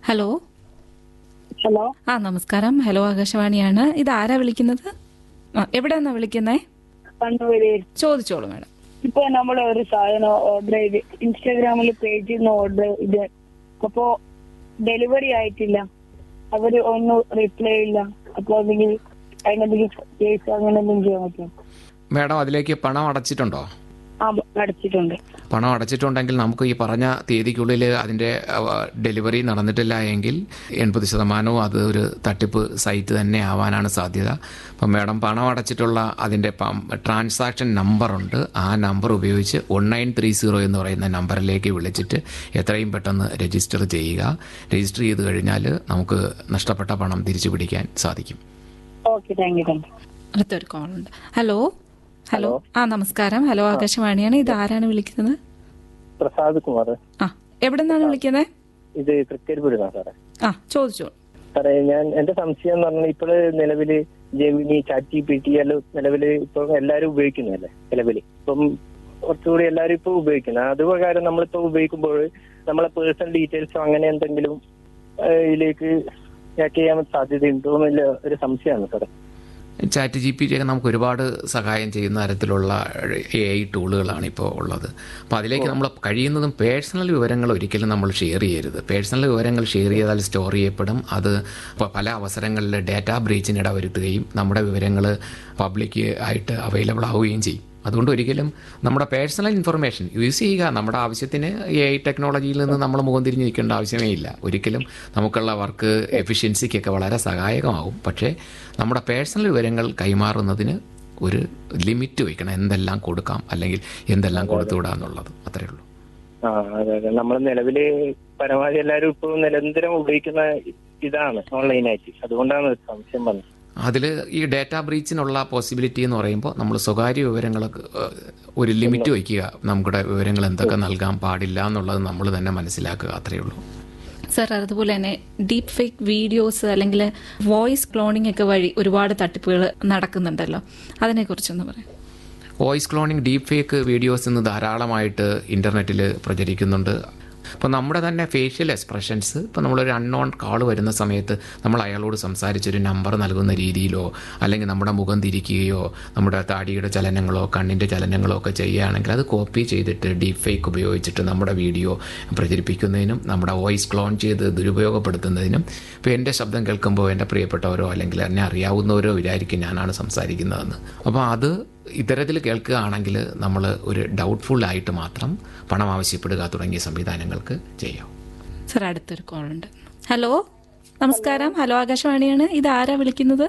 hello hello ആ നമസ്കാരം hello ആകാശവാണിയാണ് ഇത് ആരാ വിളിക്കുന്നത് ആ എവിടെന്നാ വിളിക്കുന്നേ കണ്ണൂര് ചോദിച്ചോളൂ മാഡം ഇപ്പൊ നമ്മൾ ഒരു സാധനം ഓർഡർ ചെയ്ത് ഇൻസ്റ്റാഗ്രാമിൽ പേജിൽ നിന്ന് ഓർഡർ ഇത് അപ്പോ ഡെലിവറി ആയിട്ടില്ല അവര് ഒന്നും റിപ്ലൈ ഇല്ല അപ്പൊ അതിന് അതിനെന്തെങ്കിലും കേസ് അങ്ങനെ എന്തെങ്കിലും ചെയ്യാൻ പറ്റും മാഡം അതിലേക്ക് പണം അടച്ചിട്ടുണ്ടോ ആ അടച്ചിട്ടുണ്ട് പണം അടച്ചിട്ടുണ്ടെങ്കിൽ നമുക്ക് ഈ പറഞ്ഞ തീയതിക്കുള്ളിൽ അതിൻ്റെ ഡെലിവറി നടന്നിട്ടില്ല എങ്കിൽ എൺപത് ശതമാനവും അത് ഒരു തട്ടിപ്പ് സൈറ്റ് തന്നെ ആവാനാണ് സാധ്യത അപ്പം മാഡം പണം അടച്ചിട്ടുള്ള അതിൻ്റെ ട്രാൻസാക്ഷൻ നമ്പറുണ്ട് ആ നമ്പർ ഉപയോഗിച്ച് വൺ നയൻ ത്രീ സീറോ എന്ന് പറയുന്ന നമ്പറിലേക്ക് വിളിച്ചിട്ട് എത്രയും പെട്ടെന്ന് രജിസ്റ്റർ ചെയ്യുക രജിസ്റ്റർ ചെയ്ത് കഴിഞ്ഞാൽ നമുക്ക് നഷ്ടപ്പെട്ട പണം തിരിച്ചു പിടിക്കാൻ സാധിക്കും okay thank you thank you അടുത്തൊരു കോൾ ഉണ്ട് ഹലോ ഹലോ ആ നമസ്കാരം ഹലോ ആകാശവാണിയാണ് ഇത് ആരാണ് വിളിക്കുന്നത് പ്രസാദ് കുമാർ ആ എവിടെ നിന്നാണ് വിളിക്കുന്നത് ഇത് തൃക്കരിപ്പൂരിന്നാ സാറേ ആ ചോദിച്ചോളൂ സാറേ ഞാൻ എന്റെ സംശയം എന്ന് പറഞ്ഞാൽ ഇപ്പോഴ് നിലവില് ജെമിനി ചാറ്റി പി ടി എല്ലാം നിലവില് ഇപ്പൊ എല്ലാരും ഉപയോഗിക്കുന്നതല്ലേ നിലവില് ഇപ്പം കുറച്ചുകൂടി എല്ലാരും ഇപ്പൊ ഉപയോഗിക്കുന്നത് അത് പ്രകാരം നമ്മളിപ്പോ ഉപയോഗിക്കുമ്പോൾ നമ്മളെ പേഴ്സണൽ ഡീറ്റെയിൽസോ അങ്ങനെ എന്തെങ്കിലും ആ, ഇതിലേക്ക് ഹാക്ക് ചെയ്യാൻ സാധ്യതയുണ്ടോ എന്നുള്ള ഒരു സംശയമാണ് സാറേ ചാറ്റ് ജി പി ടി ഒക്കെ നമുക്ക് ഒരുപാട് സഹായം ചെയ്യുന്ന തരത്തിലുള്ള എ ഐ ടൂളുകളാണ് ഇപ്പോൾ ഉള്ളത് അപ്പോൾ അതിലേക്ക് നമ്മൾ കഴിയുന്നതും പേഴ്സണൽ വിവരങ്ങൾ ഒരിക്കലും നമ്മൾ ഷെയർ ചെയ്യരുത് പേഴ്സണൽ വിവരങ്ങൾ ഷെയർ ചെയ്താൽ സ്റ്റോർ ചെയ്യപ്പെടും അത് ഇപ്പോൾ പല അവസരങ്ങളിൽ ഡാറ്റാ ബ്രീച്ചിന് ഇടവരുത്തുകയും നമ്മുടെ വിവരങ്ങൾ പബ്ലിക് ആയിട്ട് അവൈലബിൾ ആവുകയും ചെയ്യും അതുകൊണ്ട് ഒരിക്കലും നമ്മുടെ പേഴ്സണൽ ഇൻഫർമേഷൻ യൂസ് ചെയ്യുക നമ്മുടെ ആവശ്യത്തിന് എ ഐ ടെക്നോളജിയിൽ നിന്ന് നമ്മൾ മുഖം തിരിഞ്ഞ് നിൽക്കേണ്ട ആവശ്യമേ ഇല്ല ഒരിക്കലും നമുക്കുള്ള വർക്ക് എഫിഷ്യൻസിക്കൊക്കെ വളരെ സഹായകമാവും പക്ഷേ നമ്മുടെ പേഴ്സണൽ വിവരങ്ങൾ കൈമാറുന്നതിന് ഒരു ലിമിറ്റ് വയ്ക്കണം എന്തെല്ലാം കൊടുക്കാം അല്ലെങ്കിൽ എന്തെല്ലാം കൊടുത്തുവിടാം എന്നുള്ളത് അത്രയേ ഉള്ളൂ ആ അതെ അതെ നമ്മൾ നിലവില് പരമാവധി എല്ലാവരും ഇപ്പോൾ നിരന്തരം ഉപയോഗിക്കുന്ന ഇതാണ് ഓൺലൈനായിട്ട് അതുകൊണ്ടാണ് ഒരു സംശയം വന്നത് അതിൽ ഈ ഡാറ്റാ ബ്രീച്ചിനുള്ള പോസിബിലിറ്റി എന്ന് പറയുമ്പോൾ നമ്മൾ സ്വകാര്യ വിവരങ്ങളൊക്കെ ഏഹ്, ഒരു ലിമിറ്റ് വയ്ക്കുക നമ്മുടെ വിവരങ്ങൾ എന്തൊക്കെ നൽകാൻ പാടില്ല എന്നുള്ളത് നമ്മൾ തന്നെ മനസ്സിലാക്കുക അത്രയേ ഉള്ളൂ സർ അതുപോലെ തന്നെ ഡീപ് ഫേക്ക് വീഡിയോസ് അല്ലെങ്കിൽ വോയിസ് ക്ലോണിംഗ് ഒക്കെ വഴി ഒരുപാട് തട്ടിപ്പുകൾ നടക്കുന്നുണ്ടല്ലോ അതിനെക്കുറിച്ചൊന്ന് പറയാം voice cloning deep fake videos ഇന്ന് ധാരാളമായിട്ട് ഇൻ്റർനെറ്റിൽ പ്രചരിക്കുന്നുണ്ട് അപ്പോൾ നമ്മുടെ തന്നെ ഫേഷ്യൽ എക്സ്പ്രഷൻസ് ഇപ്പോൾ നമ്മളൊരു അൺനോൺ കാൾ വരുന്ന സമയത്ത് നമ്മൾ അയാളോട് സംസാരിച്ചൊരു നമ്പർ നൽകുന്ന രീതിയിലോ അല്ലെങ്കിൽ നമ്മുടെ മുഖം തിരിക്കുകയോ നമ്മുടെ താടിയുടെ ചലനങ്ങളോ കണ്ണിൻ്റെ ചലനങ്ങളോ ഒക്കെ ചെയ്യുകയാണെങ്കിൽ അത് കോപ്പി ചെയ്തിട്ട് ഡീപ് ഫേക്ക് ഉപയോഗിച്ചിട്ട് നമ്മുടെ വീഡിയോ പ്രചരിപ്പിക്കുന്നതിനും നമ്മുടെ വോയിസ് ക്ലോൺ ചെയ്ത് ദുരുപയോഗപ്പെടുത്തുന്നതിനും ഇപ്പോൾ എൻ്റെ ശബ്ദം കേൾക്കുമ്പോൾ എൻ്റെ പ്രിയപ്പെട്ടവരോ അല്ലെങ്കിൽ എന്നെ അറിയാവുന്നവരോ വിചാരിക്കും ഞാനാണ് സംസാരിക്കുന്നതെന്ന് അപ്പോൾ അത് ഇത്തരത്തിൽ കേൾക്കുകയാണെങ്കിൽ നമ്മൾ ഒരു ഡൗട്ട്ഫുൾ ആയിട്ട് മാത്രം പണം ആവശ്യപ്പെടുക തുടങ്ങിയ സംവിധാനങ്ങൾക്ക് ചെയ്യാം സർ അടുത്തൊരു കോൾ ഉണ്ട് ഹലോ നമസ്കാരം ഹലോ ആകാശവാണിയാണ് ഇത് ആരാ വിളിക്കുന്നത്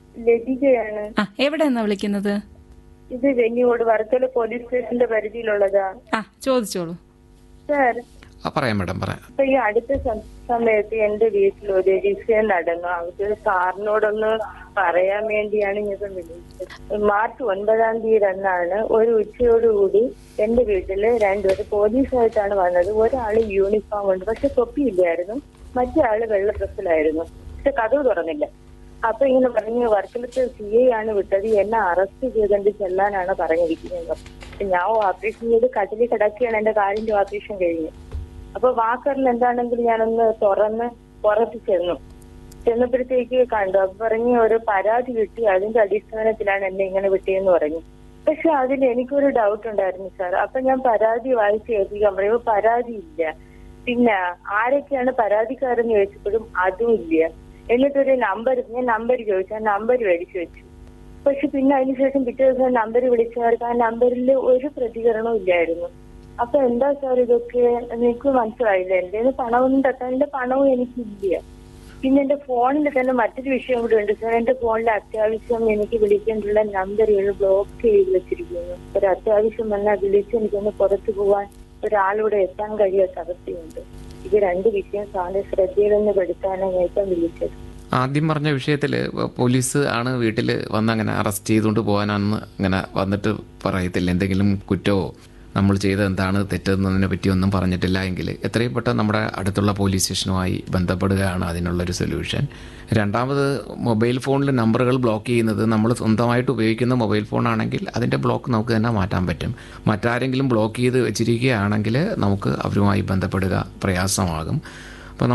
ലതികയാണ് ആ എവിടെ നിന്നാ വിളിക്കുന്നത് ഇത് വെഞ്ഞിയോട് വർക്കല പോലീസ് സ്റ്റേഷന്റെ പരിധിയിലുള്ളതാ ആ ചോദിച്ചോളൂ സാർ ആ പറയാം മാഡം പറയാം അപ്പൊ ഈ അടുത്ത സം- സമയത്ത് എന്റെ വീട്ടിൽ ഒരു വിഷയം നടന്നു അവർക്ക് സാറിനോടൊന്ന് പറയാൻ വേണ്ടിയാണ് ഞാൻ ഇപ്പം വിളിച്ചത് മാർച്ച് ഒൻപതാം തീയതി അന്നാണ് ഒരു ഉച്ചയോടുകൂടി എന്റെ വീട്ടില് രണ്ടുപേര് പോലീസായിട്ടാണ് വന്നത് ഒരാള് യൂണിഫോം ഉണ്ട് പക്ഷെ തൊപ്പിയില്ലായിരുന്നു മറ്റേ ആള് വെള്ള ഡ്രസ്സിലായിരുന്നു പക്ഷെ കഥവ് തുറന്നില്ല അപ്പൊ ഇങ്ങനെ പറഞ്ഞു വർക്കിലത്തെ സി ഐ ആണ് വിട്ടത് എന്നെ അറസ്റ്റ് ചെയ്തുകൊണ്ട് ചെല്ലാനാണ് പറഞ്ഞിരിക്കുന്നത് അപ്പൊ ഞാൻ ഓപ്പറേഷൻ ചെയ്ത് കട്ടിലിൽ കിടക്കുകയാണ് എന്റെ കാലിന്റെ ഓപ്പറേഷൻ കഴിഞ്ഞ് അപ്പൊ വാക്കറിൽ എന്താണെങ്കിൽ ഞാനൊന്ന് തുറന്ന് പുറത്ത് ചെന്നു ചെന്നപ്പോഴത്തേക്ക് കണ്ടു അപ്പൊ പറഞ്ഞ് ഒരു പരാതി കിട്ടി അതിന്റെ അടിസ്ഥാനത്തിലാണ് എന്നെ ഇങ്ങനെ വിട്ടിയെന്ന് പറഞ്ഞു പക്ഷെ അതിൽ എനിക്കൊരു ഡൗട്ട് ഉണ്ടായിരുന്നു സാർ അപ്പൊ ഞാൻ പരാതി വായിച്ച് കേൾപ്പിക്കാൻ പറയുമ്പോൾ പരാതി ഇല്ല പിന്നെ ആരൊക്കെയാണ് പരാതിക്കാരെന്ന് ചോദിച്ചപ്പോഴും അതും ഇല്ല എന്നിട്ടൊരു നമ്പർ ഞാൻ നമ്പർ ചോദിച്ചു ആ നമ്പർ മേടിച്ചു വെച്ചു പക്ഷെ പിന്നെ അതിനുശേഷം പിറ്റേ ദിവസം നമ്പർ വിളിച്ചവർക്ക് ആ നമ്പറിൽ ഒരു പ്രതികരണവും ഇല്ലായിരുന്നു അപ്പൊ എന്താ സാർ ഇതൊക്കെ എനിക്ക് മനസ്സിലായില്ല എന്റെ പണമൊന്നും തട്ടാൻ എന്റെ പണവും എനിക്കില്ല പിന്നെ എന്റെ ഫോണിൽ തന്നെ മറ്റൊരു വിഷയം കൂടി ഉണ്ട് സാർ എന്റെ ഫോണിൽ അത്യാവശ്യം എനിക്ക് വിളിക്കേണ്ടുള്ള നമ്പറുകൾ ബ്ലോക്ക് ചെയ്ത് വെച്ചിരിക്കുന്നു ഒരു അത്യാവശ്യം വന്നാൽ വിളിച്ച് എനിക്കൊന്ന് പുറത്തു പോവാൻ ഒരാളിവിടെ എത്താൻ കഴിയാത്ത അവസ്ഥയുണ്ട് ഇത് രണ്ട് വിഷയം സാറിന്റെ ശ്രദ്ധയിലൊന്ന് പെടുത്താനാണ് ഞാൻ ഇപ്പം വിളിച്ചത് ആദ്യം പറഞ്ഞ വിഷയത്തിൽ പോലീസ് ആണ് വീട്ടിൽ വന്ന് അങ്ങനെ അറസ്റ്റ് ചെയ്തുകൊണ്ട് പോകാനാണെന്ന് അങ്ങനെ വന്നിട്ട് പറയത്തില്ല എന്തെങ്കിലും കുറ്റമോ നമ്മൾ ചെയ്തത് എന്താണ് തെറ്റെന്നതിനെ പറ്റി ഒന്നും പറഞ്ഞിട്ടില്ല എങ്കിൽ എത്രയും പെട്ടെന്ന് നമ്മുടെ അടുത്തുള്ള പോലീസ് സ്റ്റേഷനുമായി ബന്ധപ്പെടുകയാണ് അതിനുള്ളൊരു സൊല്യൂഷൻ രണ്ടാമത് മൊബൈൽ ഫോണിൽ നമ്പറുകൾ ബ്ലോക്ക് ചെയ്യുന്നത് നമ്മൾ സ്വന്തമായിട്ട് ഉപയോഗിക്കുന്ന മൊബൈൽ ഫോൺ ആണെങ്കിൽ അതിൻ്റെ ബ്ലോക്ക് നമുക്ക് തന്നെ മാറ്റാൻ പറ്റും മറ്റാരെങ്കിലും ബ്ലോക്ക് ചെയ്ത് വെച്ചിരിക്കുകയാണെങ്കിൽ നമുക്ക് അവരുമായി ബന്ധപ്പെടുക പ്രയാസമാകും